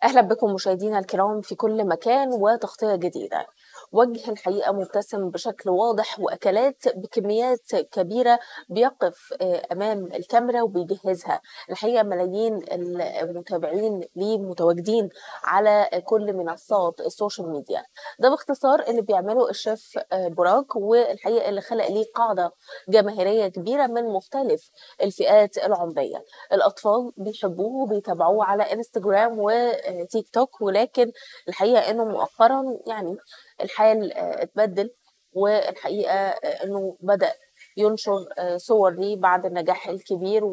أهلا بكم مشاهدينا الكرام في كل مكان وتغطية جديدة وجه الحقيقة مبتسم بشكل واضح وأكلات بكميات كبيرة بيقف أمام الكاميرا وبيجهزها الحقيقة ملايين المتابعين ليه متواجدين على كل منصات السوشيال ميديا ده باختصار اللي بيعمله الشيف براك والحقيقة اللي خلق ليه قاعدة جماهيرية كبيرة من مختلف الفئات العمرية الأطفال بيحبوه وبيتابعوه على انستجرام و تيك توك ولكن الحقيقه انه مؤخرا يعني الحال اتبدل والحقيقه انه بدا ينشر صور ليه بعد النجاح الكبير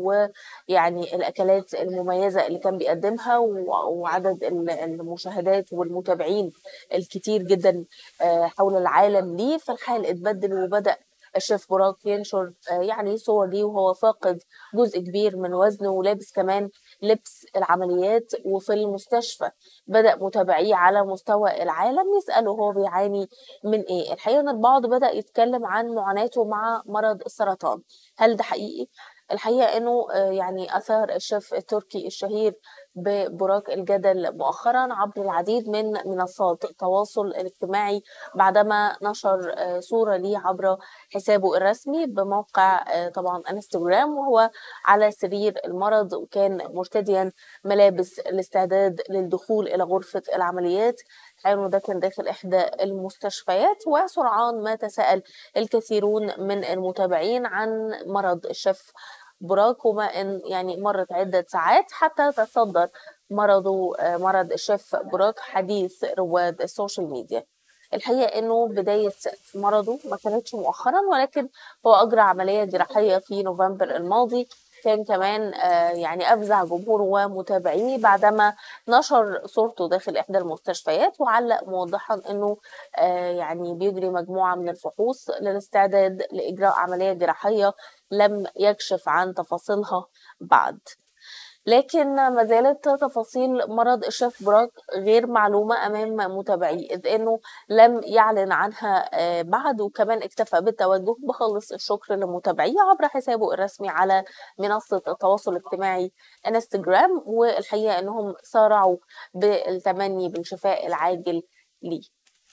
ويعني الاكلات المميزه اللي كان بيقدمها وعدد المشاهدات والمتابعين الكتير جدا حول العالم ليه فالحال اتبدل وبدا الشيف براك ينشر يعني صور ليه وهو فاقد جزء كبير من وزنه ولابس كمان لبس العمليات وفي المستشفى بدأ متابعيه على مستوى العالم يسأله هو بيعاني من ايه الحقيقة ان البعض بدأ يتكلم عن معاناته مع مرض السرطان هل ده حقيقي؟ الحقيقة انه يعني اثار الشيف التركي الشهير ببراك الجدل مؤخرا عبر العديد من منصات التواصل الاجتماعي بعدما نشر صورة ليه عبر حسابه الرسمي بموقع طبعا انستغرام وهو على سرير المرض وكان مرتديا ملابس الاستعداد للدخول الى غرفة العمليات انه ده كان داخل احدى المستشفيات وسرعان ما تساءل الكثيرون من المتابعين عن مرض الشيف براك وما ان يعني مرت عده ساعات حتى تصدر مرضه مرض الشيف براك حديث رواد السوشيال ميديا الحقيقه انه بدايه مرضه ما كانتش مؤخرا ولكن هو اجرى عمليه جراحيه في نوفمبر الماضي كان كمان يعني افزع جمهوره ومتابعيه بعدما نشر صورته داخل احدى المستشفيات وعلق موضحا انه يعني بيجري مجموعه من الفحوص للاستعداد لاجراء عمليه جراحيه لم يكشف عن تفاصيلها بعد لكن ما زالت تفاصيل مرض الشيف براك غير معلومة أمام متابعيه إذ أنه لم يعلن عنها بعد وكمان اكتفى بالتوجه بخلص الشكر لمتابعيه عبر حسابه الرسمي على منصة التواصل الاجتماعي انستجرام والحقيقة أنهم سارعوا بالتمني بالشفاء العاجل ليه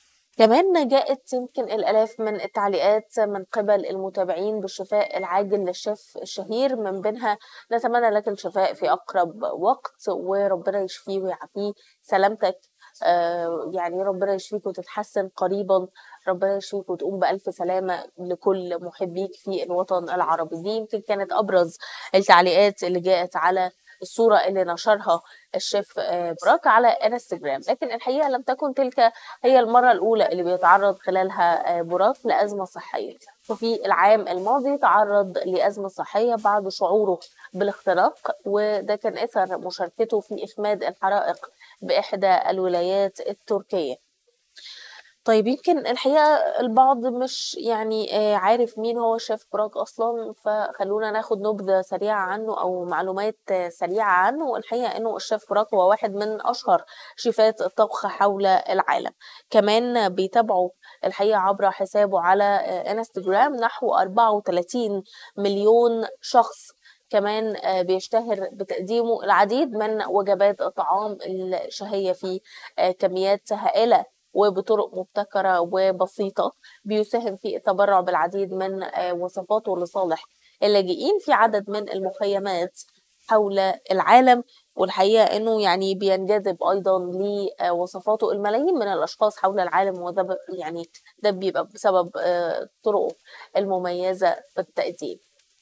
كمان جاءت يمكن الالاف من التعليقات من قبل المتابعين بالشفاء العاجل للشيف الشهير من بينها نتمنى لك الشفاء في اقرب وقت وربنا يشفيه ويعافيه سلامتك آه يعني ربنا يشفيك وتتحسن قريبا ربنا يشفيك وتقوم بألف سلامة لكل محبيك في الوطن العربي دي يمكن كانت أبرز التعليقات اللي جاءت على الصورة اللي نشرها الشيف براك على انستجرام لكن الحقيقة لم تكن تلك هي المرة الأولى اللي بيتعرض خلالها براك لأزمة صحية وفي العام الماضي تعرض لأزمة صحية بعد شعوره بالاختراق وده كان أثر مشاركته في إخماد الحرائق بإحدى الولايات التركية طيب يمكن الحقيقة البعض مش يعني عارف مين هو الشيف براك أصلا فخلونا ناخد نبذة سريعة عنه أو معلومات سريعة عنه الحقيقة أنه الشيف براك هو واحد من أشهر شيفات الطبخ حول العالم كمان بيتابعوا الحقيقة عبر حسابه على انستجرام نحو 34 مليون شخص كمان بيشتهر بتقديمه العديد من وجبات الطعام الشهية في كميات هائلة وبطرق مبتكرة وبسيطة بيساهم في التبرع بالعديد من وصفاته لصالح اللاجئين في عدد من المخيمات حول العالم والحقيقة انه يعني بينجذب ايضا لوصفاته الملايين من الاشخاص حول العالم وده يعني ده بيبقى بسبب طرقه المميزة في التقديم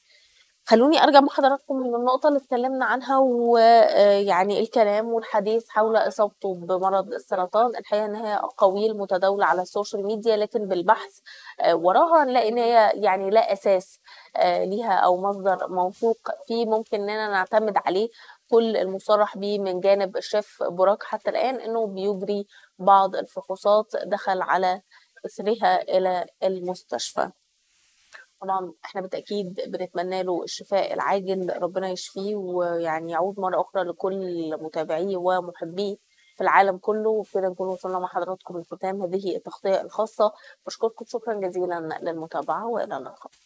خلوني ارجع مع حضراتكم من النقطة اللي اتكلمنا عنها ويعني الكلام والحديث حول اصابته بمرض السرطان الحقيقة ان هي اقاويل متداولة على السوشيال ميديا لكن بالبحث وراها نلاقي ان هي يعني لا اساس ليها او مصدر موثوق فيه ممكن اننا نعتمد عليه كل المصرح به من جانب الشيف براك حتى الان انه بيجري بعض الفحوصات دخل على اثرها الى المستشفى طبعا احنا بالتاكيد بنتمنى له الشفاء العاجل ربنا يشفيه ويعني يعود مره اخرى لكل متابعيه ومحبيه في العالم كله وبكده نكون وصلنا مع حضراتكم لختام هذه التغطيه الخاصه بشكركم شكرا جزيلا للمتابعه والى اللقاء